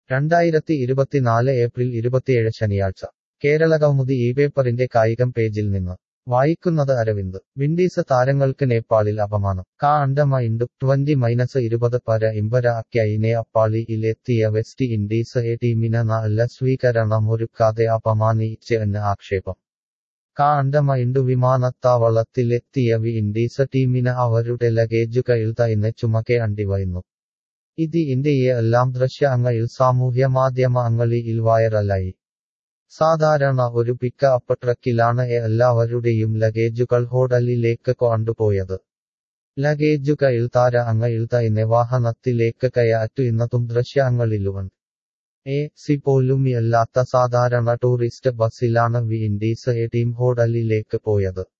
രണ്ടായിരത്തി ഇരുപത്തിനാല് ഏപ്രിൽ ഇരുപത്തിയേഴ് ശനിയാഴ്ച കേരള കൗമുദി ഈ പേപ്പറിന്റെ കായികം പേജിൽ നിന്ന് വായിക്കുന്നത് അരവിന്ദ് വിൻഡീസ് താരങ്ങൾക്ക് നേപ്പാളിൽ അപമാനം കാ അണ്ടമ ഇൻഡു ട്വന്റി മൈനസ് ഇരുപത് പര ഇമ്പര അക്യയിനെ അപ്പാളിയിലെത്തിയ വെസ്റ്റ് ഇൻഡീസ് എ ടീമിന് നല്ല സ്വീകരണമൊരുക്കാതെ അപമാനിച്ച് എന്ന് ആക്ഷേപം കാ അണ്ടമ ഇൻഡു വിമാനത്താവളത്തിലെത്തിയ വി ഇൻഡീസ് ടീമിന് അവരുടെ ലഗേജുകൾ തൈന്ന് ചുമക്കെ അണ്ടിവയുന്നു ഇത് ഇന്ത്യയെ എല്ലാം ദൃശ്യങ്ങളിൽ സാമൂഹ്യ മാധ്യമങ്ങളിൽ വൈറലായി സാധാരണ ഒരു പിക്ക് അപ്പ് ട്രക്കിലാണ് എല്ലാവരുടെയും ലഗേജുകൾ ഹോട്ടലിലേക്ക് കൊണ്ടുപോയത് ലഗേജുകൾ താര അങ്ങയിൽ തൈന്നെ വാഹനത്തിലേക്ക് കയറ്റുന്നതും ദൃശ്യങ്ങളിലുണ്ട് എ സി പോലും അല്ലാത്ത സാധാരണ ടൂറിസ്റ്റ് ബസ്സിലാണ് വി ഇൻഡീസ് എ ടീം ഹോട്ടലിലേക്ക് പോയത്